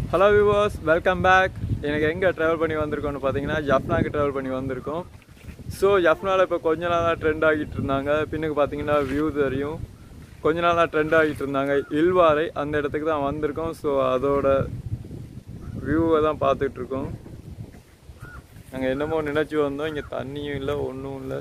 hello viewers welcome back எனக்கு எங்கே travel பண்ணி வந்திருக்கோம்னு பார்த்தீங்கன்னா ஜப்னாக்கு ட்ராவல் பண்ணி வந்திருக்கோம் ஸோ ஜப்னாவில் இப்போ கொஞ்ச நாளாக ட்ரெண்ட் ஆகிட்டு இருந்தாங்க பின்னுக்கு பார்த்தீங்கன்னா வியூ தெரியும் கொஞ்ச நாளாக ட்ரெண்ட் ஆகிட்டு இருந்தாங்க இல்வாரை அந்த இடத்துக்கு தான் வந்திருக்கோம் ஸோ அதோட வியூவை தான் பார்த்துட்டு இருக்கோம் நாங்கள் என்னமோ நினச்சி வந்தோம் இங்கே தண்ணியும் இல்லை ஒன்றும் இல்லை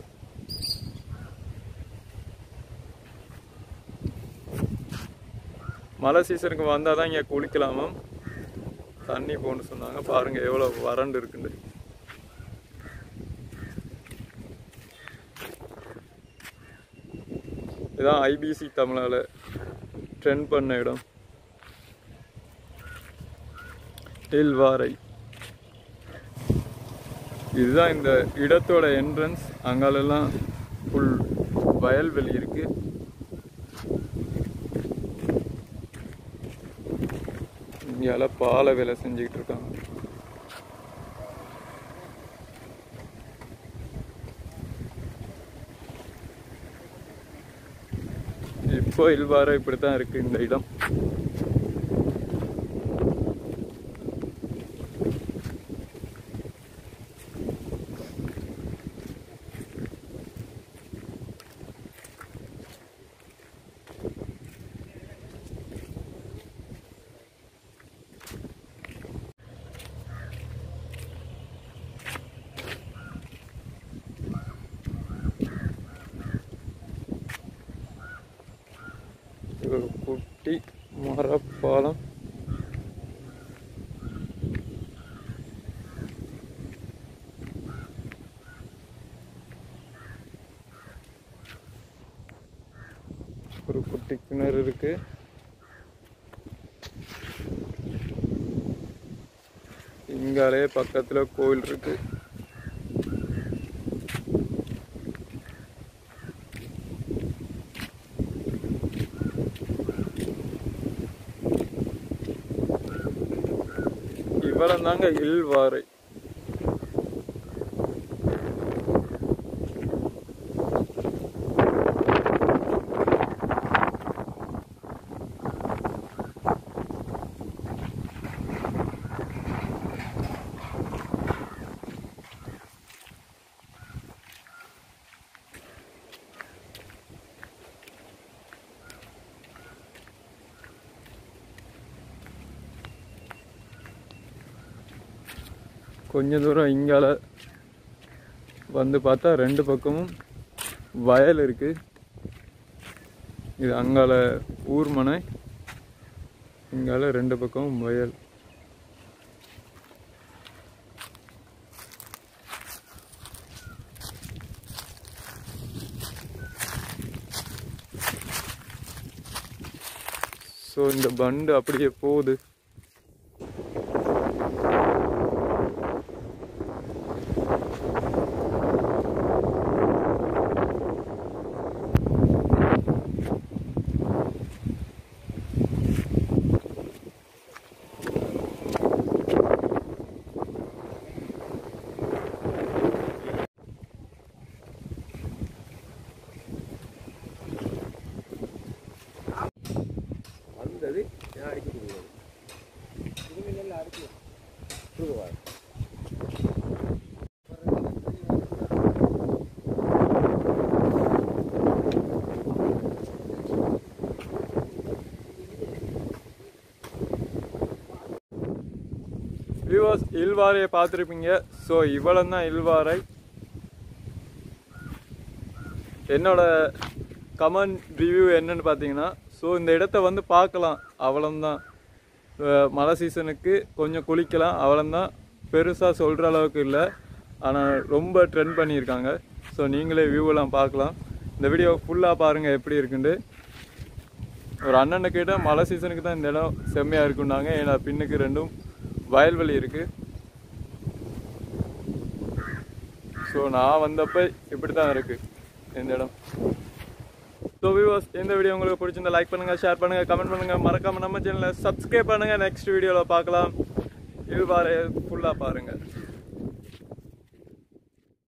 மழை சீசனுக்கு வந்தால் தான் இங்கே குளிக்கலாமாம் தண்ணி போன்னு சொன்னாங்க பாருங்க எவ்வளோ வறண்டு இருக்குண்டு இதான் ஐபிசி தமிழால ட்ரெண்ட் பண்ண இடம் இல்வாரை இதுதான் இந்த இடத்தோட என்ட்ரன்ஸ் அங்காலெல்லாம் ஃபுல் வயல்வெளி இருக்கு இங்கெல்லாம் பாலை வேலை செஞ்சுக்கிட்டு இருக்காங்க இப்போ இல்வார இப்படித்தான் இருக்கு இந்த இடம் இது ஒரு குட்டி மரப்பாலம் ஒரு குட்டி கிணறு இருக்கு இங்காலே பக்கத்துல கோயில் இருக்கு இவ்வளவு தாங்க இல்வாரை கொஞ்ச தூரம் இங்கால வந்து பார்த்தா ரெண்டு பக்கமும் வயல் இருக்கு இது அங்கால ஊர் மனை இங்கால ரெண்டு பக்கமும் வயல் ஸோ இந்த பண்டு அப்படியே போகுது வந்தது நான் அடிக்கிட்டு போகுது இனிமேல் அடிச்சு தூக்குவார் வியூவர்ஸ் இல்வாரையை பார்த்துருப்பீங்க ஸோ இவ்வளவு தான் இல்வாரை என்னோட கமெண்ட் ரிவ்யூ என்னன்னு பார்த்தீங்கன்னா ஸோ இந்த இடத்த வந்து பார்க்கலாம் அவ்வளோந்தான் மழை சீசனுக்கு கொஞ்சம் குளிக்கலாம் அவ்வளோந்தான் பெருசாக சொல்கிற அளவுக்கு இல்லை ஆனால் ரொம்ப ட்ரெண்ட் பண்ணியிருக்காங்க ஸோ நீங்களே வியூவெல்லாம் பார்க்கலாம் இந்த வீடியோ ஃபுல்லாக பாருங்கள் எப்படி இருக்குண்டு ஒரு அண்ணனை கேட்ட மழை சீசனுக்கு தான் இந்த இடம் செம்மையாக இருக்குன்னாங்க ஏன்னா பின்னுக்கு ரெண்டும் வயல்வெளி இருக்கு ஸோ நான் வந்தப்ப இப்படி தான் இருக்கு இந்த இடம் ஸோ வியூவர்ஸ் இந்த வீடியோ உங்களுக்கு பிடிச்சிருந்தா லைக் பண்ணுங்க ஷேர் பண்ணுங்க கமெண்ட் பண்ணுங்க மறக்காம நம்ம சேனலை சப்ஸ்கிரைப் பண்ணுங்க நெக்ஸ்ட் வீடியோவில் பார்க்கலாம் இது பாரு ஃபுல்லாக பாருங்க